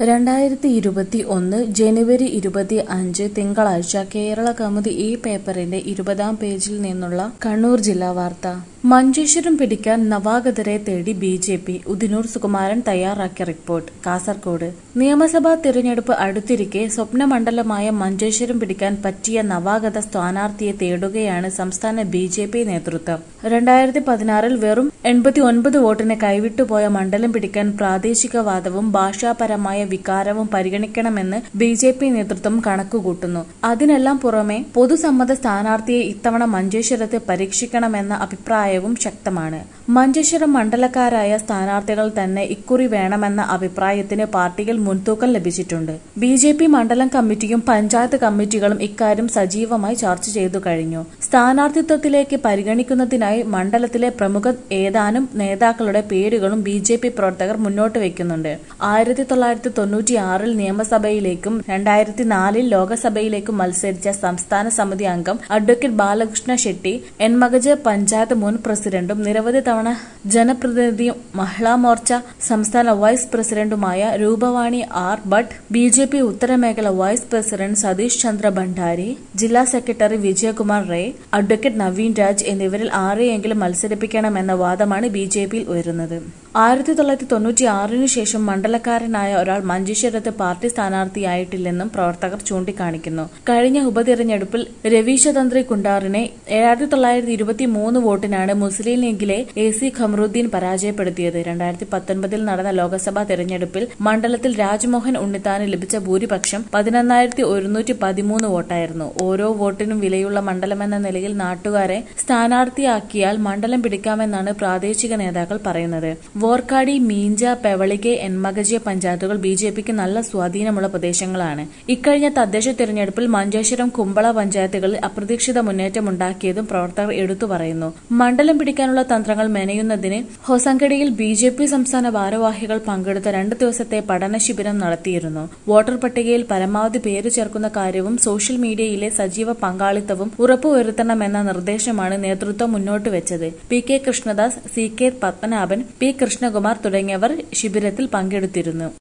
രണ്ടായിരത്തി ഇരുപത്തി ഒന്ന് ജനുവരി ഇരുപത്തി അഞ്ച് തിങ്കളാഴ്ച കേരള കൗമുദി ഈ പേപ്പറിന്റെ ഇരുപതാം പേജിൽ നിന്നുള്ള കണ്ണൂർ ജില്ലാ വാർത്ത മഞ്ചേശ്വരം പിടിക്കാൻ നവാഗതരെ തേടി B J P Udinur Sukumaran തയ്യാറാക്കിയ റിപ്പോർട്ട് കാസർകോട് നിയമസഭാ തിരഞ്ഞെടുപ്പ് അടുത്തിരിക്കെ സ്വപ്നമണ്ഡലമായ മഞ്ചേശ്വരം പിടിക്കാൻ പറ്റിയ നവാഗത സ്ഥാനാർത്ഥിയെ തേടുകയാണ് സംസ്ഥാന ബി ജെ പി നേതൃത്വം രണ്ടായിരത്തി പതിനാറിൽ വെറും എൺപത്തി ഒൻപത് വോട്ടിന് കൈവിട്ടുപോയ മണ്ഡലം പിടിക്കാൻ പ്രാദേശികവാദവും ഭാഷാപരമായ വികാരവും പരിഗണിക്കണമെന്ന് ബി ജെ പി നേതൃത്വം കണക്കുകൂട്ടുന്നു അതിനെല്ലാം പുറമെ പൊതുസമ്മത സ്ഥാനാർത്ഥിയെ ഇത്തവണ മഞ്ചേശ്വരത്ത് പരീക്ഷിക്കണമെന്ന അഭിപ്രായവും ശക്തമാണ് മഞ്ചേശ്വരം മണ്ഡലക്കാരായ സ്ഥാനാർത്ഥികൾ തന്നെ ഇക്കുറി വേണമെന്ന അഭിപ്രായത്തിന് പാർട്ടിയിൽ മുൻതൂക്കം ലഭിച്ചിട്ടുണ്ട് ബി ജെ പി മണ്ഡലം കമ്മിറ്റിയും പഞ്ചായത്ത് കമ്മിറ്റികളും ഇക്കാര്യം സജീവമായി ചർച്ച ചെയ്തു കഴിഞ്ഞു സ്ഥാനാർത്ഥിത്വത്തിലേക്ക് പരിഗണിക്കുന്നതിനായി മണ്ഡലത്തിലെ പ്രമുഖ ഏതാനും നേതാക്കളുടെ പേരുകളും ബി ജെ പി പ്രവർത്തകർ മുന്നോട്ട് വയ്ക്കുന്നുണ്ട് ആയിരത്തി തൊള്ളായിരത്തി തൊണ്ണൂറ്റി ആറിൽ നിയമസഭയിലേക്കും രണ്ടായിരത്തി നാലിൽ ലോക്സഭയിലേക്കും മത്സരിച്ച സംസ്ഥാന സമിതി അംഗം അഡ്വക്കേറ്റ് ബാലകൃഷ്ണ ഷെട്ടി എൻമകജ് പഞ്ചായത്ത് മുൻ പ്രസിഡന്റും നിരവധി തവണ ജനപ്രതിനിധിയും മഹിളാ മോർച്ച സംസ്ഥാന വൈസ് പ്രസിഡന്റുമായ Roopavani R Bhat B J P ഉത്തരമേഖല വൈസ് പ്രസിഡന്റ് സതീഷ് ചന്ദ്ര ഭണ്ഡാരി ജില്ലാ സെക്രട്ടറി വിജയകുമാർ റേ അഡ്വക്കേറ്റ് നവീൻ രാജ് എന്നിവരിൽ ആരെയെങ്കിലും മത്സരിപ്പിക്കണമെന്ന വാദമാണ് ബി ജെ പിയിൽ ഉയരുന്നത് ആയിരത്തി തൊള്ളായിരത്തി തൊണ്ണൂറ്റി ആറിനു ശേഷം മണ്ഡലക്കാരനായ ഒരാൾ മഞ്ചേശ്വരത്ത് പാർട്ടി സ്ഥാനാർത്ഥിയായിട്ടില്ലെന്നും പ്രവർത്തകർ ചൂണ്ടിക്കാണിക്കുന്നു കഴിഞ്ഞ ഉപതിരഞ്ഞെടുപ്പിൽ രവീശതന്ത്രി കുണ്ടാറിനെ ഏഴായിരത്തി തൊള്ളായിരത്തി ഇരുപത്തി മൂന്ന് വോട്ടിനാണ് മുസ്ലിം ലീഗിലെ എ സി ഖമറുദ്ദീൻ പരാജയപ്പെടുത്തിയത് രണ്ടായിരത്തി പത്തൊൻപതിൽ നടന്ന ലോക്സഭാ തെരഞ്ഞെടുപ്പിൽ മണ്ഡലത്തിൽ രാജ്മോഹൻ ഉണ്ണിത്താന് ലഭിച്ച ഭൂരിപക്ഷം പതിനൊന്നായിരത്തി ഒരുന്നൂറ്റി പതിമൂന്ന് വോട്ടായിരുന്നു ഓരോ വോട്ടിനും വിലയുള്ള മണ്ഡലമെന്ന നിലയിൽ നാട്ടുകാരെ സ്ഥാനാർത്ഥിയാക്കിയാൽ മണ്ഡലം പിടിക്കാമെന്നാണ് പ്രാദേശിക നേതാക്കൾ പറയുന്നത് വോർക്കാടി മീഞ്ച പെവളികെ എൻമകജിയ പഞ്ചായത്തുകൾ ബി ജെ പിക്ക് നല്ല സ്വാധീനമുള്ള പ്രദേശങ്ങളാണ് ഇക്കഴിഞ്ഞ തദ്ദേശ തിരഞ്ഞെടുപ്പിൽ മഞ്ചേശ്വരം കുമ്പള പഞ്ചായത്തുകളിൽ അപ്രതീക്ഷിത മുന്നേറ്റമുണ്ടാക്കിയതും പ്രവർത്തകർ എടുത്തു പറയുന്നു മണ്ഡലം പിടിക്കാനുള്ള തന്ത്രങ്ങൾ മെനയുന്നതിന് ഹൊസങ്കടിയിൽ ബി ജെ പി സംസ്ഥാന ഭാരവാഹികൾ പങ്കെടുത്ത രണ്ട് ദിവസത്തെ പഠന ശിബിരം നടത്തിയിരുന്നു വോട്ടർ പട്ടികയിൽ പരമാവധി പേര് ചേർക്കുന്ന കാര്യവും സോഷ്യൽ മീഡിയയിലെ സജീവ പങ്കാളിത്തവും ഉറപ്പുവരുത്തണമെന്ന നിർദ്ദേശമാണ് നേതൃത്വം മുന്നോട്ട് വെച്ചത് P K Krishnadas C K Padmanabhan P Krishnakumar തുടങ്ങിയവർ ശിബിരത്തിൽ പങ്കെടുത്തിരുന്നു